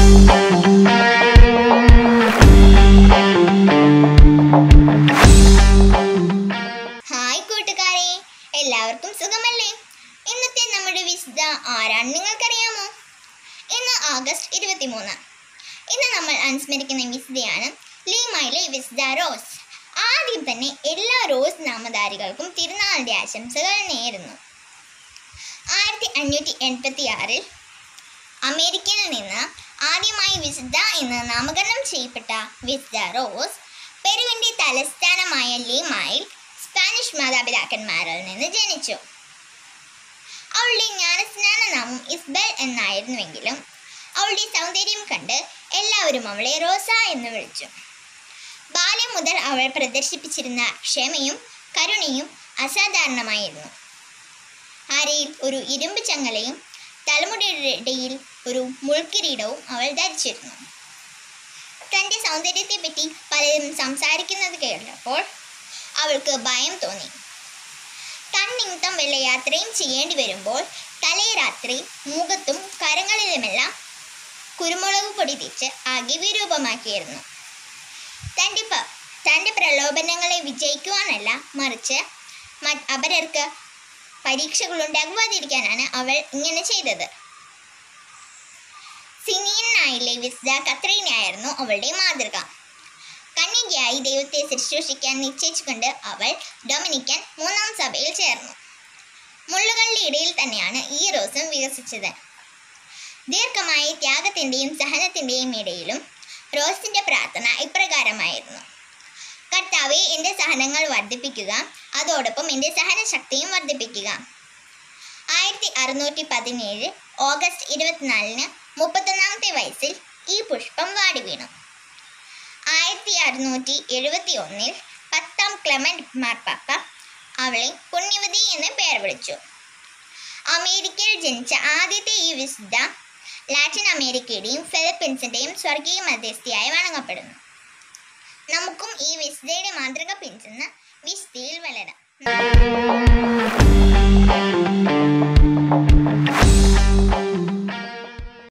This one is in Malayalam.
ഹായ് കൂട്ടുകാരെ എല്ലാവർക്കും സുഖമല്ലേ ഇന്നത്തെ നമ്മുടെ വിശുദ്ധ ആരാണ് നിങ്ങൾക്കറിയാമോ ഇന്ന് ആഗസ്റ്റ് ഇരുപത്തിമൂന്ന് ഇന്ന് നമ്മൾ അനുസ്മരിക്കുന്ന വിശുദ്ധയാണ് ലീമയിലെ വിശുദ്ധ റോസ് ആദ്യം തന്നെ എല്ലാ റോസ് നാമധാരികൾക്കും തിരുനാളിന്റെ ആശംസകൾ നേരുന്നു ആയിരത്തി അഞ്ഞൂറ്റി എൺപത്തി ആറിൽ അമേരിക്കയിൽ നിന്ന് ആദ്യമായി വിശുദ്ധ എന്ന് നാമകരണം ചെയ്യപ്പെട്ട വിശുദ്ധ റോസ് പെറുവിന്റെ തലസ്ഥാനമായ ലീമായിൽ സ്പാനിഷ് മാതാപിതാക്കന്മാരിൽ നിന്ന് ജനിച്ചു അവളുടെ ജ്ഞാനസ്നാന നാമം ഇസ്ബൽ എന്നായിരുന്നുവെങ്കിലും അവളുടെ സൗന്ദര്യം കണ്ട് എല്ലാവരും അവളെ റോസ എന്ന് വിളിച്ചു ബാല്യം മുതൽ അവൾ പ്രദർശിപ്പിച്ചിരുന്ന ക്ഷമയും കരുണയും അസാധാരണമായിരുന്നു അരയിൽ ഒരു ഇരുമ്പ് ചങ്ങലയും തലമുടിയുടെ ഇടയിൽ ഒരു മുൾക്കിരീടവും അവൾ ധരിച്ചിരുന്നു തൻ്റെ സൗന്ദര്യത്തെപ്പറ്റി പലരും സംസാരിക്കുന്നത് കേട്ടപ്പോൾ അവൾക്ക് ഭയം തോന്നി തന്നിമിത്തം വല്ല യാത്രയും ചെയ്യേണ്ടി വരുമ്പോൾ തലേ രാത്രി മുഖത്തും കരങ്ങളിലുമെല്ലാം കുരുമുളക് പൊടി തേച്ച് ആകെ വിരൂപമാക്കിയിരുന്നു തൻ്റെ പ തൻ്റെ പ്രലോഭനങ്ങളെ വിജയിക്കുവാനല്ല മറിച്ച് മ- അപരർക്ക് പരീക്ഷകൾ ഉണ്ടാകുവാതിരിക്കാനാണ് അവൾ ഇങ്ങനെ ചെയ്തത് സിനിയനായിലെ വിസ്ഡ കത്രീനയായിരുന്നു അവളുടെ മാതൃക കന്യകയായി ദൈവത്തെ ശുശ്രൂഷിക്കാൻ നിശ്ചയിച്ചുകൊണ്ട് അവൾ ഡൊമിനിക്കൻ മൂന്നാം സഭയിൽ ചേർന്നു മുള്ളുകളുടെ ഇടയിൽ തന്നെയാണ് ഈ റോസും വികസിച്ചത് ദീർഘമായ ത്യാഗത്തിൻ്റെയും സഹനത്തിൻ്റെയും ഇടയിലും റോസിൻ്റെ പ്രാർത്ഥന ഇപ്രകാരമായിരുന്നു കർത്താവെ എൻ്റെ സഹനങ്ങൾ വർദ്ധിപ്പിക്കുക അതോടൊപ്പം എൻ്റെ സഹനശക്തിയും വർദ്ധിപ്പിക്കുക ആയിരത്തി അറുന്നൂറ്റി പതിനേഴ് ഓഗസ്റ്റ് ഇരുപത്തിനാലിന് മുപ്പത്തൊന്നാമത്തെ വയസ്സിൽ ഈ പുഷ്പം വാടി വീണു ആയിരത്തി അറുന്നൂറ്റി എഴുപത്തി ഒന്നിൽ പത്താം ക്ലെമന്റ് മാർപ്പാപ്പ അവളെ പുണ്യവതി എന്ന് പേർ വിളിച്ചു അമേരിക്കയിൽ ജനിച്ച ആദ്യത്തെ ഈ വിശുദ്ധ ലാറ്റിൻ അമേരിക്കയുടെയും ഫിലിപ്പീൻസിന്റെയും സ്വർഗീയ മധ്യസ്ഥയായി വണങ്ങപ്പെടുന്നു നമുക്കും ഈ വിശുദ്ധയുടെ മാതൃക പിന്തുടർന്ന് വിശുദ്ധിയിൽ വളരാം